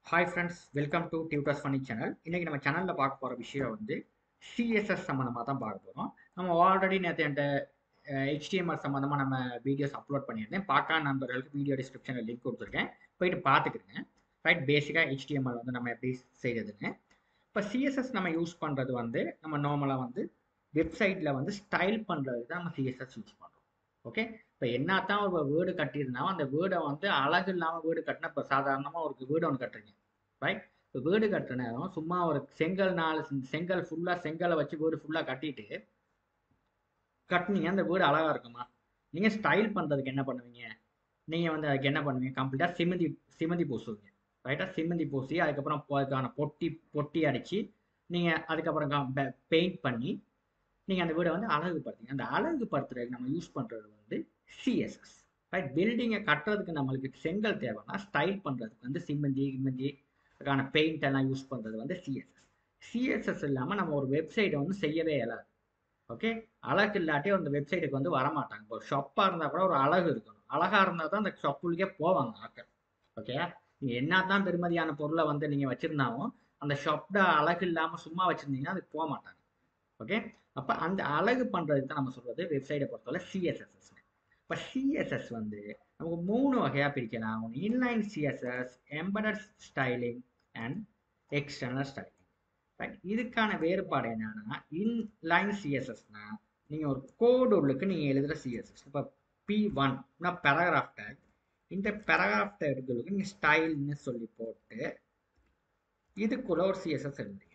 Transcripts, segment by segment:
hi friends welcome to tutors funny channel இன்றைக்கி நம்ம சேனலில் பார்க்க போகிற விஷயம் வந்து சிஎஸ்எஸ் சம்மந்தமாக தான் பார்க்க போகிறோம் நம்ம ஆல்ரெடி நேற்று என்கிட்ட ஹெச்டிஎம்ஆர் சம்மந்தமாக நம்ம வீடியோஸ் அப்லோட் பண்ணியிருந்தேன் பார்க்காத நண்பர்களுக்கு வீடியோ டிஸ்கிரிப்ஷனில் லிங்க் கொடுத்துருக்கேன் போயிட்டு பார்த்துக்கிறேங்க ரைட் பேசிக்காக ஹெச்டிஎம்ஆர் வந்து நம்ம எப்படி செய்கிறதுன்னு இப்போ சிஎஸ்எஸ் நம்ம யூஸ் பண்ணுறது வந்து நம்ம நார்மலாக வந்து வெப்சைட்டில் வந்து ஸ்டைல் பண்ணுறதுக்கு தான் நம்ம சிஎஸ்எஸ் யூஸ் பண்ணுறோம் ஓகே இப்போ என்ன தான் ஒரு வேர்டு கட்டியிருந்தாலும் அந்த வேர்டை வந்து அழகு இல்லாமல் வேர்டு கட்டினா இப்போ சாதாரணமாக ஒரு வேர்டு ஒன்று கட்டுறீங்க ரைட் இப்போ வேர்டு கட்டுற நேரம் சும்மா ஒரு செங்கல் நாலு செங்கல் ஃபுல்லாக செங்கலை வச்சு வேர்டு ஃபுல்லாக கட்டிட்டு கட்டினீங்க அந்த வேர்டு அழகாக இருக்குமா நீங்கள் ஸ்டைல் பண்ணுறதுக்கு என்ன பண்ணுவீங்க நீங்கள் வந்து அதுக்கு என்ன பண்ணுவீங்க கம்ப்ளீட்டாக சிமந்தி சிமந்தி பூசுவீங்க ரைட்டாக சிமந்தி பூசி அதுக்கப்புறம் அதுக்கான பொட்டி பொட்டி அடித்து நீங்கள் அதுக்கப்புறம் பெயிண்ட் பண்ணி நீங்கள் அந்த வீடை வந்து அழகுபடுத்துங்க அந்த அழகுபடுத்துறதுக்கு நம்ம யூஸ் பண்ணுறது வந்து சிஎஸ்எஸ் ரைட் பில்டிங்கை கட்டுறதுக்கு நம்மளுக்கு செங்கல் தேவைன்னா ஸ்டைல் பண்ணுறதுக்கு வந்து சிம்மந்தி கிம்மந்தி அதுக்கான பெயிண்ட் எல்லாம் யூஸ் பண்ணுறது வந்து சிஎஸ்எஸ் சிஎஸ்எஸ் இல்லாமல் நம்ம ஒரு வெப்சைட்டை வந்து செய்யவே இயலாது ஓகே அழகு இல்லாட்டி அந்த வெப்சைட்டுக்கு வந்து வரமாட்டாங்க இப்போ ஒரு ஷாப்பாக இருந்தால் கூட ஒரு அழகு இருக்கணும் அழகாக இருந்தால் தான் அந்த ஷாப்புக்கே போவாங்க ஆக்கள் ஓகே நீங்கள் என்ன தான் பெருமதியான பொருளை வந்து நீங்கள் வச்சுருந்தாலும் அந்த ஷாப்ட அழகு இல்லாமல் சும்மா வச்சுருந்தீங்கன்னா அதுக்கு போக மாட்டாங்க ஓகே அப்போ அந்த அழகு பண்ணுறதுக்கு தான் நம்ம சொல்கிறது வெப்சைட்டை பொறுத்தவரை சிஎஸ்எஸ்எஸ் இப்போ சிஎஸ்எஸ் வந்து நமக்கு மூணு வகையாக பிரிக்கலாம் ஒன்று inline CSS embedded styling and external styling right இதுக்கான வேறுபாடு என்னன்னா இன்லைன் சிஎஸ்எஸ்னா நீங்கள் ஒரு கோடு உள்ளுக்கு நீங்கள் எழுதுகிற சிஎஸ்எஸ் இப்போ பி ஒன்னா பேராகிராஃப் டேக் இந்த பேராகிராஃப் டேக்குகளுக்கு நீங்கள் ஸ்டைல்னு சொல்லி போட்டு இதுக்குள்ள ஒரு சிஎஸ்எஸ் எழுதுறீங்க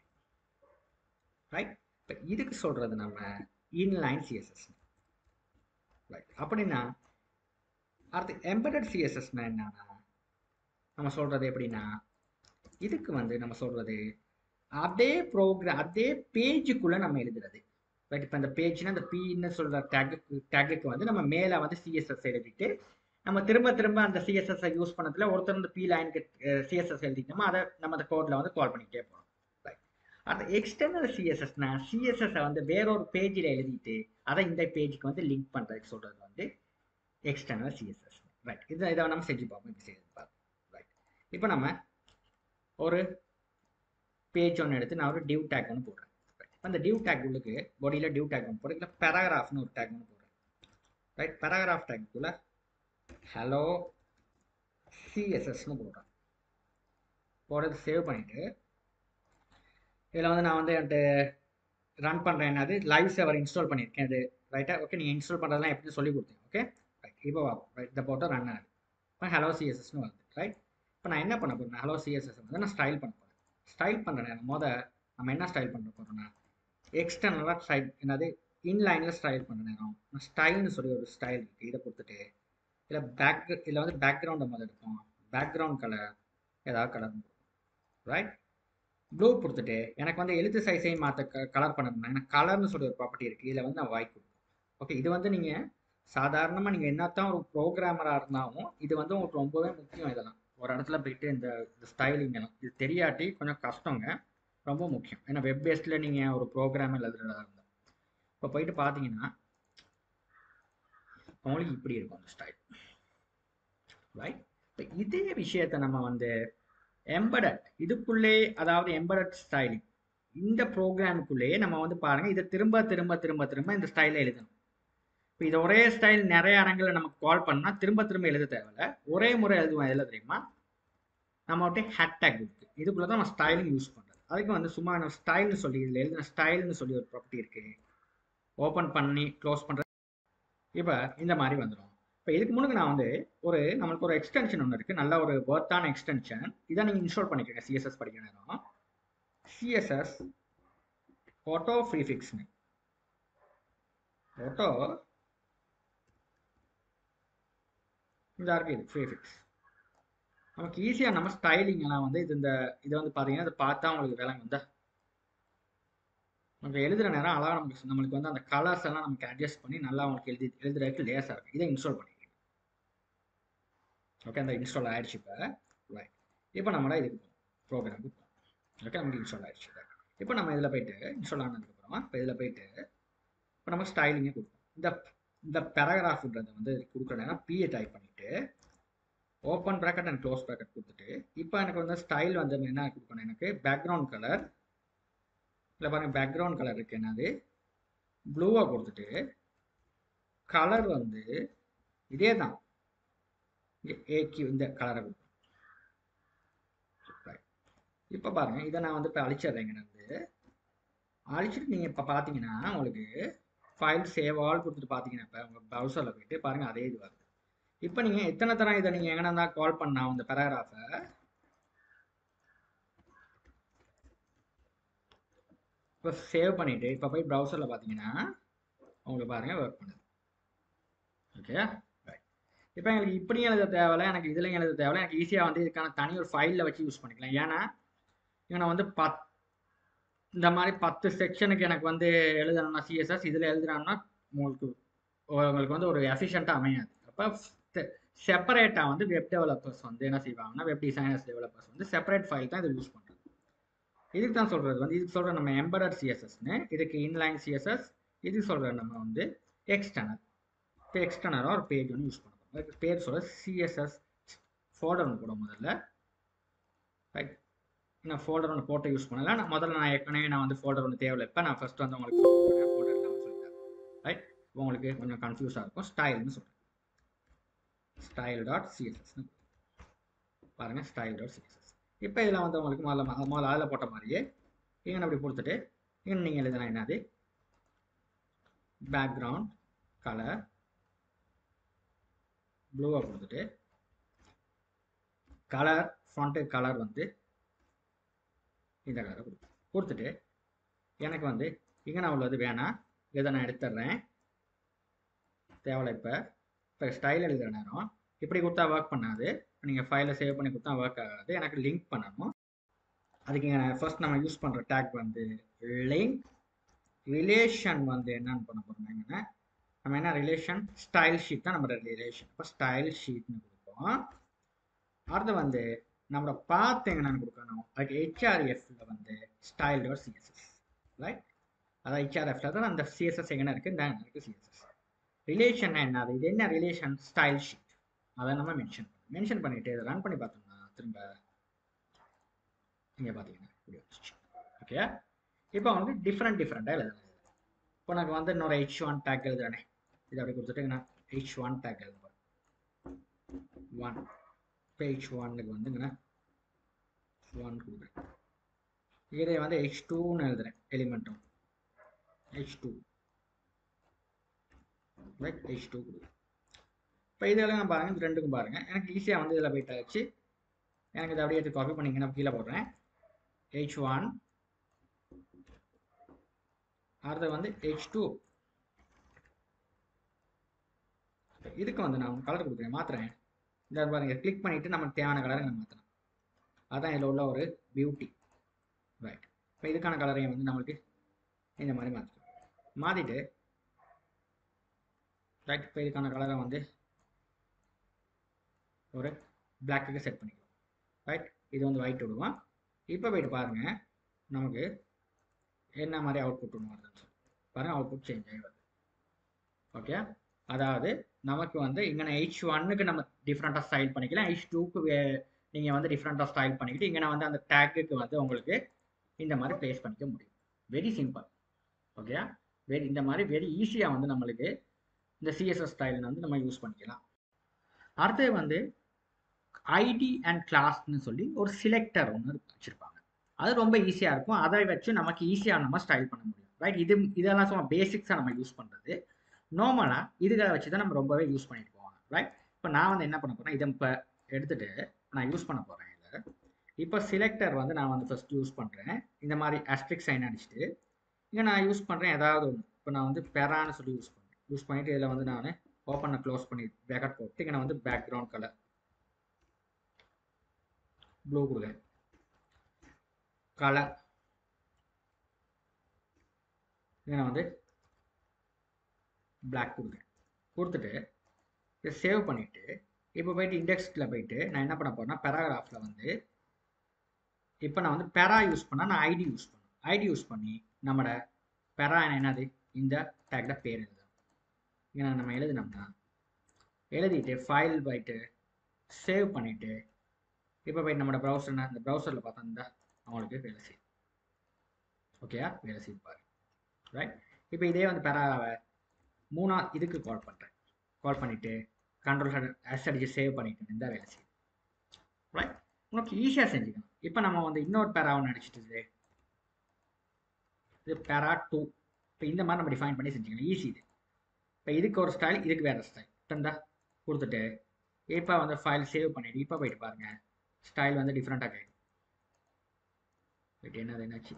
ரைட் இப்போ இதுக்கு சொல்கிறது நம்ம இன்லைன் சிஎஸ்எஸ் ரைட் அப்படின்னா அடுத்து எம்படட் சிஎஸ்எஸ்னா என்னன்னா நம்ம சொல்கிறது எப்படின்னா இதுக்கு வந்து நம்ம சொல்கிறது அதே ப்ரோக்ராம் அதே பேஜுக்குள்ளே நம்ம எழுதுறது ரைட் இப்போ அந்த பேஜ்னா அந்த பின்னு சொல்கிற டேக்கு டேக்குக்கு வந்து நம்ம மேலே வந்து சிஎஸ்எஸ் எழுதிட்டு நம்ம திரும்ப திரும்ப அந்த சிஎஸ்எஸ்ஸை யூஸ் பண்ணதில் ஒருத்தர் இந்த பி லைனுக்கு சிஎஸ்எஸ் எழுதிட்டோமோ அதை நம்ம அந்த கோடில் வந்து கால் பண்ணிக்கிட்டே போகிறோம் அந்த எக்ஸ்டர்னல் சிஎஸ்எஸ்னா சிஎஸ்எஸ்ஸை வந்து வேறொரு பேஜில் எழுதிட்டு அதை இந்த பேஜுக்கு வந்து லிங்க் பண்ணுறதுக்கு சொல்கிறது வந்து எக்ஸ்டர்னல் சிஎஸ்எஸ் ரைட் இதை இதை நம்ம செஞ்சு பார்ப்போம் இப்படி செய்து பார்ப்போம் ரைட் இப்போ நம்ம ஒரு பேஜ் ஒன்று எடுத்து நான் ஒரு டிவ் டேக் ஒன்று போடுறேன் இப்போ அந்த டிவ் டேக் உள்ளுக்கு பாடியில் டிவ் டேக் ஒன்று போடுறேன் இல்லை பேராகிராஃப்னு ஒரு டேக் ஒன்று போடுறேன் ரைட் பேராகிராஃப் டேக்குள்ளே ஹலோ சிஎஸ்எஸ்னு போடுறேன் போடுறது சேவ் பண்ணிவிட்டு இதில் வந்து நான் வந்து என்கிட்ட ரன் பண்ணுறேன் என்னது லைவ் சர்வர் இன்ஸ்டால் பண்ணியிருக்கேன் அது ரைட்டாக ஓகே நீங்கள் இன்ஸ்டால் பண்ணுறதுலாம் எப்படி சொல்லி கொடுத்தேன் ஓகே ரைட் இப்போ ரைட் இதை போட்டு ரன் ஆகுது இப்போ ஹலோ சிஎஸ்எஸ்னு வருது ரைட் இப்போ நான் என்ன பண்ண போகிறேன் ஹலோ சிஎஸ்எஸ் வந்து நான் ஸ்டைல் பண்ண போகிறேன் ஸ்டைல் பண்ணுற நேரம் மொதல் நம்ம என்ன ஸ்டைல் பண்ண போகிறோம்னா எக்ஸ்டர்னலாக ஸ்டைல் என்னது இன்லைனில் ஸ்டைல் பண்ண நேரம் நான் ஸ்டைல்னு சொல்லி ஒரு ஸ்டைல் இருக்குது இதை கொடுத்துட்டு இதில் பேக் இதில் வந்து பேக்ரவுண்டை முதல் எடுப்போம் பேக்ரவுண்ட் கலர் ஏதாவது கலர் ரைட் ப்ளூ கொடுத்துட்டு எனக்கு வந்து எழுத்து சைஸையும் மாற்ற க கலர் பண்ணணும்னா எனக்கு கலர்னு சொல்லி ஒரு ப்ராப்பர்ட்டி இருக்குது இதில் வந்து நான் வாய் கொடுப்போம் ஓகே இது வந்து நீங்கள் சாதாரணமாக நீங்கள் என்னத்தான் ஒரு ப்ரோக்ராமராக இருந்தாலும் இது வந்து உங்களுக்கு ரொம்பவே முக்கியம் இதெல்லாம் ஒரு இடத்துல போயிட்டு இந்த இந்த ஸ்டைலிங் எல்லாம் இது தெரியாட்டி கொஞ்சம் கஷ்டங்க ரொம்ப முக்கியம் ஏன்னா வெப் பேஸ்டில் நீங்கள் ஒரு ப்ரோக்ராம் எழுதுறதா இருந்தால் இப்போ போயிட்டு பார்த்தீங்கன்னா உங்களுக்கு இப்படி இருக்கும் அந்த ஸ்டைல் ரைட் இப்போ இதே விஷயத்தை நம்ம வந்து எம்படட் இதுக்குள்ளே அதாவது எம்படட் ஸ்டைலிங் இந்த ப்ரோக்ராமுக்குள்ளேயே நம்ம வந்து பாருங்கள் இதை திரும்ப திரும்ப திரும்ப திரும்ப இந்த ஸ்டைலில் எழுதணும் இப்போ இது ஒரே ஸ்டைல் நிறைய இடங்களில் நமக்கு கால் பண்ணால் திரும்ப திரும்ப எழுத தேவையில்ல ஒரே முறை எழுதுவோம் எதில் தெரியுமா நம்மகிட்ட ஹேட்டேக் இருக்குது இதுக்குள்ளே தான் நம்ம ஸ்டைலிங் யூஸ் பண்ணுறது அதுக்கு வந்து சும்மா நம்ம ஸ்டைல்னு சொல்லி இதில் எழுதின ஸ்டைல்னு சொல்லி ஒரு ப்ராப்பர்ட்டி இருக்குது ஓப்பன் பண்ணி க்ளோஸ் பண்ணுறது இப்போ இந்த மாதிரி வந்துடும் இப்போ இதுக்கு முன்னாடி நான் வந்து ஒரு நம்மளுக்கு ஒரு எக்ஸ்டென்ஷன் ஒன்று இருக்குது நல்ல ஒரு ஒர்த்தான எக்ஸ்டென்ஷன் இதை நீங்கள் இன்ஸ்டால் பண்ணிக்கோங்க சிஎஸ்எஸ் படிக்கிற நேரம் சிஎஸ்எஸ் ஆட்டோ ப்ரீஃபிக்ஸ்னு ஆட்டோ இந்த இருக்குது இது ப்ரீஃபிக்ஸ் நமக்கு ஈஸியாக நம்ம ஸ்டைலிங் எல்லாம் வந்து இது இந்த இதை வந்து பார்த்தீங்கன்னா இதை பார்த்தா உங்களுக்கு விலங்கு வந்தா நம்ம எழுதுகிற நேரம் அழகாக நமக்கு நம்மளுக்கு வந்து அந்த கலர்ஸ் எல்லாம் நமக்கு அட்ஜஸ்ட் பண்ணி நல்லா உங்களுக்கு எழுதி எழுதுறதுக்கு லேஸாக இருக்கும் இதை இன்ஸ்டால் பண்ணிக்கலாம் ஓகே அந்த இன்ஸ்டால் ஆயிடுச்சு இப்போ ரைட் இப்போ நம்மளா இதுக்கு போகும் ப்ரோக்ராமுக்கு போகும் ஓகே நமக்கு இன்ஸ்டால் ஆயிடுச்சு இப்போ நம்ம இதில் போயிட்டு இன்ஸ்டால் ஆனதுக்கப்புறமா இப்போ இதில் போயிட்டு இப்போ நம்ம ஸ்டைலிங்கே கொடுப்போம் இந்த இந்த பேராகிராஃப்ன்றதை வந்து கொடுக்குற நேரம் பிஏ டைப் பண்ணிவிட்டு open bracket and close bracket கொடுத்துட்டு இப்போ எனக்கு வந்து ஸ்டைல் வந்து என்ன கொடுக்கணும் எனக்கு பேக்ரவுண்ட் கலர் இல்லை பாருங்கள் பேக்ரவுண்ட் கலர் இருக்கு என்னது ப்ளூவாக கொடுத்துட்டு கலர் வந்து இதே தான் ஏக்யூ இந்த கலரை கொடுக்கும் இப்போ பாருங்க இதை நான் வந்து இப்போ அழிச்சிடுறேங்க வந்து அழிச்சிட்டு நீங்கள் இப்போ பார்த்தீங்கன்னா உங்களுக்கு ஃபைல் சேவ் ஆல் கொடுத்துட்டு பார்த்தீங்கன்னா இப்போ உங்கள் ப்ரௌசரில் போயிட்டு பாருங்கள் அதே இது வருது இப்போ நீங்கள் எத்தனை தரம் இதை நீங்கள் எங்கன்னா தான் கால் பண்ணா அந்த பேராகிராஃபை இப்போ சேவ் பண்ணிவிட்டு இப்போ போய் ப்ரௌசரில் பார்த்தீங்கன்னா உங்களுக்கு பாருங்கள் ஒர்க் பண்ணுது ஓகே இப்போ எங்களுக்கு இப்படியும் எழுத தேவையில்ல எனக்கு இதுலையும் எழுத தேவையில்ல எனக்கு ஈஸியாக வந்து இதுக்கான தனி ஒரு ஃபைலில் வச்சு யூஸ் பண்ணிக்கலாம் ஏன்னா இவனை வந்து பத் இந்த மாதிரி பத்து செக்ஷனுக்கு எனக்கு வந்து எழுதணும்னா சிஎஸ்எஸ் இதில் எழுதுறான்னா உங்களுக்கு உங்களுக்கு வந்து ஒரு எஃபிஷியண்ட்டாக அமையாது அப்போ செப்பரேட்டாக வந்து வெப் டெவலப்பர்ஸ் வந்து என்ன செய்வாங்கன்னா வெப் டிசைனர்ஸ் டெவலப்பர்ஸ் வந்து செப்பரேட் ஃபைல் தான் இதில் யூஸ் பண்ணுறது இதுக்கு தான் சொல்கிறது வந்து இதுக்கு சொல்கிற நம்ம எம்பரட் சிஎஸ்எஸ்னு இதுக்கு இன்லைன் சிஎஸ்எஸ் இதுக்கு சொல்கிற நம்ம வந்து எக்ஸ்டர்னல் இப்போ எக்ஸ்டர்னலாக ஒரு பேஜ் ஒன்று யூஸ் பண்ணுறோம் அதுக்கு பேர் சொல்ல சிஎஸ்எஸ் ஃபோல்டர் ஒன்று கூட முதல்ல ரைட் நான் ஃபோல்டர் ஒன்று போட்டு யூஸ் பண்ணல நான் முதல்ல நான் ஏற்கனவே நான் வந்து ஃபோல்டர் ஒன்று தேவையில்லை இப்போ நான் ஃபஸ்ட் வந்து உங்களுக்கு ஃபோல்டர் இல்லாமல் சொல்லிட்டேன் ரைட் உங்களுக்கு கொஞ்சம் கன்ஃபியூஸாக இருக்கும் ஸ்டைல்னு சொல்கிறேன் ஸ்டைல் டாட் சிஎஸ்எஸ்னு பாருங்கள் ஸ்டைல் டாட் சிஎஸ்எஸ் இப்போ இதில் வந்து உங்களுக்கு முதல்ல முதல்ல அதில் போட்ட மாதிரியே இங்கே அப்படி கொடுத்துட்டு இங்கே நீங்கள் எழுதுனா என்னது பேக்ரவுண்ட் கலர் ப்ளூவை கொடுத்துட்டு கலர் ஃப்ரண்ட்டு கலர் வந்து இந்த கலரை கொடுப்பேன் கொடுத்துட்டு எனக்கு வந்து இங்கே நான் உள்ளது வேணாம் இதை நான் எடுத்துடுறேன் தேவையில்ல இப்போ இப்போ ஸ்டைல் எழுதுகிற நேரம் இப்படி கொடுத்தா ஒர்க் பண்ணாது நீங்கள் ஃபைலை சேவ் பண்ணி கொடுத்தா ஒர்க் ஆகாது எனக்கு லிங்க் பண்ணணும் அதுக்கு ஃபர்ஸ்ட் நம்ம யூஸ் பண்ணுற டேக் வந்து லிங்க் ரிலேஷன் வந்து என்னன்னு பண்ண போகிறோம்னா நம்ம என்ன ரிலேஷன் ஸ்டைல் ஷீட் தான் நம்ம ரிலேஷன் இப்போ ஸ்டைல் ஷீட்னு கொடுப்போம் அடுத்து வந்து நம்மளோட பாத் என்னன்னு கொடுக்கணும் அதுக்கு ஹெச்ஆர்எஃப்ல வந்து ஸ்டைல் டாட் சிஎஸ்எஸ் ரைட் அதான் ஹெச்ஆர்எஃப்ல தான் அந்த சிஎஸ்எஸ் எங்கே இருக்குது இந்த இருக்குது சிஎஸ்எஸ் ரிலேஷன் என்னது இது என்ன ரிலேஷன் ஸ்டைல் ஷீட் அதை நம்ம மென்ஷன் பண்ணணும் மென்ஷன் பண்ணிட்டு இதை ரன் பண்ணி பார்த்தோம்னா திரும்ப இங்கே பார்த்தீங்கன்னா இப்படி வந்துச்சு ஓகே இப்போ வந்து டிஃப்ரெண்ட் டிஃப்ரெண்ட்டாக எழுதணும் இப்போ எனக்கு வந்து இன்னொரு ஹெச் ஒன் டேக் எழுதுறேனே இது அப்படி கொடுத்துட்டு நான் ஹெச் ஒன் டேக் எழுதுறேன் ஒன் பேஜ் ஒன்னுக்கு வந்துங்கண்ணா ஒன் கொடுக்குறேன் இதை வந்து ஹெச் டூன்னு எழுதுறேன் எலிமெண்ட்டும் H two right H two கொடுக்குறேன் இப்போ இதெல்லாம் நான் பாருங்கள் இது ரெண்டுக்கும் பாருங்கள் எனக்கு ஈஸியாக வந்து இதில் போயிட்டு ஆச்சு எனக்கு இதை அப்படியே எடுத்து காப்பி பண்ணிங்கன்னா கீழே போடுறேன் ஹெச் ஒன் அடுத்து வந்து ஹெச் டூ இதுக்கு வந்து நான் கலர் கொடுக்குறேன் மாத்துறேன் இந்த பாருங்க கிளிக் பண்ணிட்டு நமக்கு தேவையான கலரை நம்ம மாற்றலாம் அதான் இதில் உள்ள ஒரு பியூட்டி ரைட் இப்போ இதுக்கான கலரையும் வந்து நம்மளுக்கு இந்த மாதிரி மாற்றிக்கலாம் மாற்றிட்டு ரைட் இப்போ இதுக்கான கலரை வந்து ஒரு பிளாக்குக்கு செட் பண்ணிக்கலாம் ரைட் இது வந்து ஒயிட் விடுவோம் இப்போ போயிட்டு பாருங்கள் நமக்கு என்ன மாதிரி அவுட்புட் ஒன்று வருதுன்னு சொல்லி பாருங்கள் அவுட்புட் சேஞ்ச் ஆகி வருது ஓகே அதாவது நமக்கு வந்து இங்கே ஹெச் ஒன்னுக்கு நம்ம டிஃப்ரெண்ட்டாக ஸ்டைல் பண்ணிக்கலாம் ஹெச் டூக்கு நீங்கள் வந்து டிஃப்ரெண்ட்டாக ஸ்டைல் பண்ணிக்கிட்டு இங்கே வந்து அந்த டேக்குக்கு வந்து உங்களுக்கு இந்த மாதிரி ப்ளேஸ் பண்ணிக்க முடியும் வெரி சிம்பிள் ஓகே வெரி இந்த மாதிரி வெரி ஈஸியாக வந்து நம்மளுக்கு இந்த சிஎஸ்எஸ் ஸ்டைல் வந்து நம்ம யூஸ் பண்ணிக்கலாம் அடுத்தது வந்து ஐடி அண்ட் கிளாஸ்னு சொல்லி ஒரு சிலெக்டர் ஒன்று வச்சுருப்பாங்க அது ரொம்ப ஈஸியாக இருக்கும் அதை வச்சு நமக்கு ஈஸியாக நம்ம ஸ்டைல் பண்ண முடியும் ரைட் இது இதெல்லாம் சும்மா பேசிக்ஸாக நம்ம யூஸ் பண்ணுறது நார்மலாக இதுகளை வச்சு தான் நம்ம ரொம்பவே யூஸ் பண்ணிட்டு போவாங்க ரைட் இப்போ நான் வந்து என்ன பண்ண போகிறேன் இதை இப்போ எடுத்துகிட்டு நான் யூஸ் பண்ண போகிறேன் இதில் இப்போ சிலெக்டர் வந்து நான் வந்து ஃபஸ்ட் யூஸ் பண்ணுறேன் இந்த மாதிரி அஸ்ட்ரிக் சைன் அடிச்சுட்டு இங்கே நான் யூஸ் பண்ணுறேன் ஏதாவது ஒன்று இப்போ நான் வந்து பெரான்னு சொல்லி யூஸ் பண்ணுறேன் யூஸ் பண்ணிவிட்டு இதில் வந்து நான் ஓப்பனை க்ளோஸ் பண்ணி பேக்கட் போட்டு இங்கே நான் வந்து பேக்ரவுண்ட் கலர் ப்ளூ கொடுக்குறேன் கலர் இங்கே நான் வந்து பிளாக் கொடுக்குறேன் கொடுத்துட்டு இதை சேவ் பண்ணிவிட்டு இப்போ போயிட்டு இண்டெக்ஸில் போயிட்டு நான் என்ன பண்ண போகிறேன்னா பேராகிராஃபில் வந்து இப்போ நான் வந்து பெரா யூஸ் பண்ணால் நான் ஐடி யூஸ் பண்ணேன் ஐடி யூஸ் பண்ணி நம்மளோட பெரா என்னது இந்த டேக்கில் பேர் எழுதணும் இங்கே நம்ம எழுதினோம்னா எழுதிட்டு ஃபைல் போயிட்டு சேவ் பண்ணிவிட்டு இப்போ போய் நம்மளோட ப்ரௌசர் இந்த ப்ரௌசரில் பார்த்தா இருந்தா அவங்களுக்கு வேலை செய்யும் ஓகேயா வேலை செய்யும் பாரு ரைட் இப்போ இதே வந்து பெறாவை மூணா இதுக்கு கால் பண்ணுறேன் கால் பண்ணிவிட்டு கண்ட்ரோல் எஸ் அடிச்சு சேவ் பண்ணிட்டு இருந்தால் வேலை செய்யும் ரைட் உனக்கு ஈஸியாக செஞ்சுக்கணும் இப்போ நம்ம வந்து இன்னொரு பேராவை நினச்சிட்டு இது பேரா டூ இப்போ இந்த மாதிரி நம்ம டிஃபைன் பண்ணி செஞ்சுக்கலாம் ஈஸி இது இப்போ இதுக்கு ஒரு ஸ்டைல் இதுக்கு வேறு ஸ்டைல் இப்போ இந்த கொடுத்துட்டு இப்போ வந்து ஃபைல் சேவ் பண்ணிவிட்டு இப்போ போயிட்டு பாருங்கள் ஸ்டைல் வந்து டிஃப்ரெண்ட்டாக கேட்கும் போயிட்டு என்னது என்னாச்சு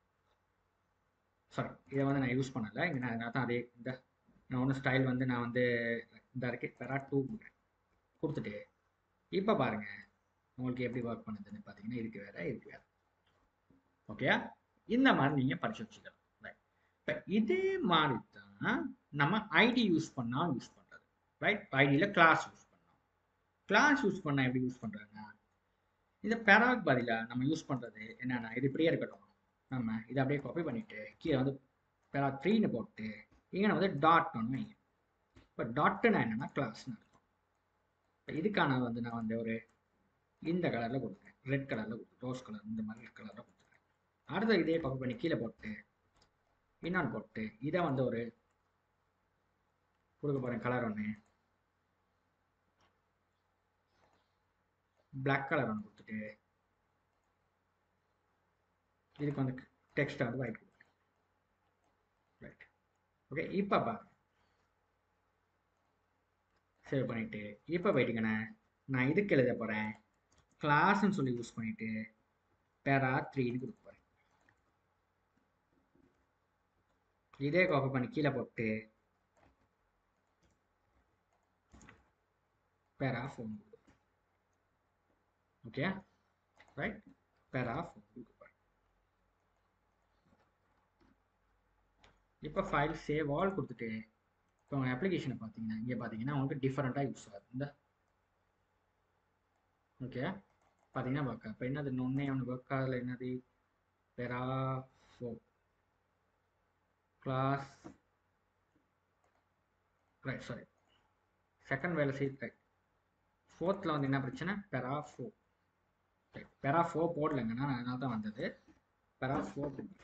சாரி இதை வந்து நான் யூஸ் பண்ணலை இங்கே நான் நான் தான் அதே இந்த நான் ஒன்று ஸ்டைல் வந்து நான் வந்து இந்த இருக்கு பெரா டூ கொடுக்குறேன் கொடுத்துட்டு இப்போ பாருங்கள் உங்களுக்கு எப்படி ஒர்க் பண்ணுதுன்னு பார்த்தீங்கன்னா இதுக்கு வேறு இதுக்கு வேறு ஓகேயா இந்த மாதிரி நீங்கள் படிச்சு வச்சுக்கலாம் ரைட் இப்போ இதே மாதிரி தான் நம்ம ஐடி யூஸ் பண்ணால் யூஸ் பண்ணுறது ரைட் ஐடியில் கிளாஸ் யூஸ் பண்ணோம் கிளாஸ் யூஸ் பண்ணால் எப்படி யூஸ் பண்ணுறதுன்னா இந்த பெராக் பதிலாக நம்ம யூஸ் பண்ணுறது என்னென்னா இது இப்படியே இருக்கட்டும் நம்ம இதை அப்படியே காப்பி பண்ணிவிட்டு கீழே வந்து பெரா த்ரீன்னு போட்டு இங்கே வந்து டாட் ஒன்று வைங்க இப்போ டாட்டுனா என்னென்னா கிளாஸ்னு இருக்கும் இப்போ இதுக்கான வந்து நான் வந்து ஒரு இந்த கலரில் கொடுக்குறேன் ரெட் கலரில் கொடுத்து ரோஸ் கலர் இந்த மாதிரி கலரில் கொடுத்துருக்கேன் அடுத்து இதே காப்பி பண்ணி கீழே போட்டு இன்னொன்று போட்டு இதை வந்து ஒரு கொடுக்க போகிறேன் கலர் ஒன்று பிளாக் கலர் ஒன்று கொடுத்துட்டு இதுக்கு வந்து டெக்ஸ்ட்டை வந்து ஒயிட் கொடுக்குறேன் ரைட் ஓகே இப்போ பாருங்க சேவ் பண்ணிவிட்டு இப்போ போயிட்டுங்கண்ணே நான் இதுக்கு எழுத போகிறேன் கிளாஸ்ன்னு சொல்லி யூஸ் பண்ணிவிட்டு பேரா த்ரீன்னு கொடுக்க போகிறேன் இதே காப்பி பண்ணி கீழே போட்டு பேரா ஃபோன் கொடுக்கும் ஓகே ரைட் பேரா ஃபோன் கொடுக்க போகிறேன் இப்போ ஃபைல் சேவ் ஆல் கொடுத்துட்டு இப்போ உங்கள் அப்ளிகேஷனை பார்த்தீங்கன்னா இங்கே பார்த்தீங்கன்னா உங்களுக்கு டிஃப்ரெண்ட்டாக யூஸ் ஆகுது இந்த ஓகே பார்த்தீங்கன்னா பார்க்க இப்போ என்னது ஒன்றே ஒன்று ஒர்க் ஆகல என்னது பெரா ஃபோ கிளாஸ் ரைட் சாரி செகண்ட் வேலை செய்து ரைட் ஃபோர்த்தில் வந்து என்ன பிரச்சனை பெரா ஃபோ ரைட் பெரா ஃபோ போடலைங்கன்னா அதனால தான் வந்தது பெரா ஃபோ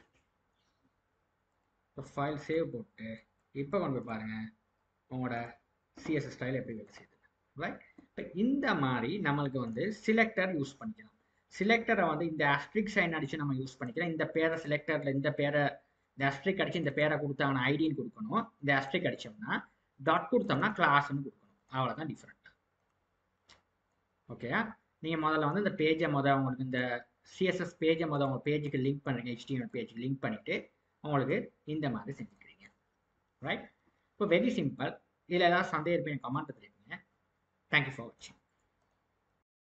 இப்போ ஃபைல் சேவ் போட்டு இப்போ கொண்டு போய் பாருங்கள் உங்களோட சிஎஸ்எஸ் ஸ்டைல் எப்படி வேலை செய்யுது ரைட் இப்போ இந்த மாதிரி நம்மளுக்கு வந்து சிலெக்டர் யூஸ் பண்ணிக்கலாம் சிலெக்டரை வந்து இந்த அஸ்ட்ரிக் சைன் அடித்து நம்ம யூஸ் பண்ணிக்கலாம் இந்த பேரை சிலெக்டரில் இந்த பேரை இந்த அஸ்ட்ரிக் அடித்து இந்த பேரை கொடுத்தாங்கன்னா ஐடின்னு கொடுக்கணும் இந்த அஸ்ட்ரிக் அடித்தோம்னா டாட் கொடுத்தோம்னா கிளாஸ்ன்னு கொடுக்கணும் அவ்வளோதான் டிஃப்ரெண்ட் ஓகே நீங்கள் முதல்ல வந்து இந்த பேஜை மொதல் உங்களுக்கு இந்த சிஎஸ்எஸ் பேஜை மொதல் உங்கள் பேஜுக்கு லிங்க் பண்ணுறீங்க ஹெச்டிஎம் பேஜுக்கு லிங்க் பண்ணிவிட்டு உங்களுக்கு இந்த மாதிரி செஞ்சுக்கிறீங்க ரைட் இப்போ வெரி சிம்பிள் இதில் ஏதாவது சந்தேகம் இருப்பீங்க கமெண்ட் தெரிவிங்க தேங்க்யூ ஃபார் வாட்சிங்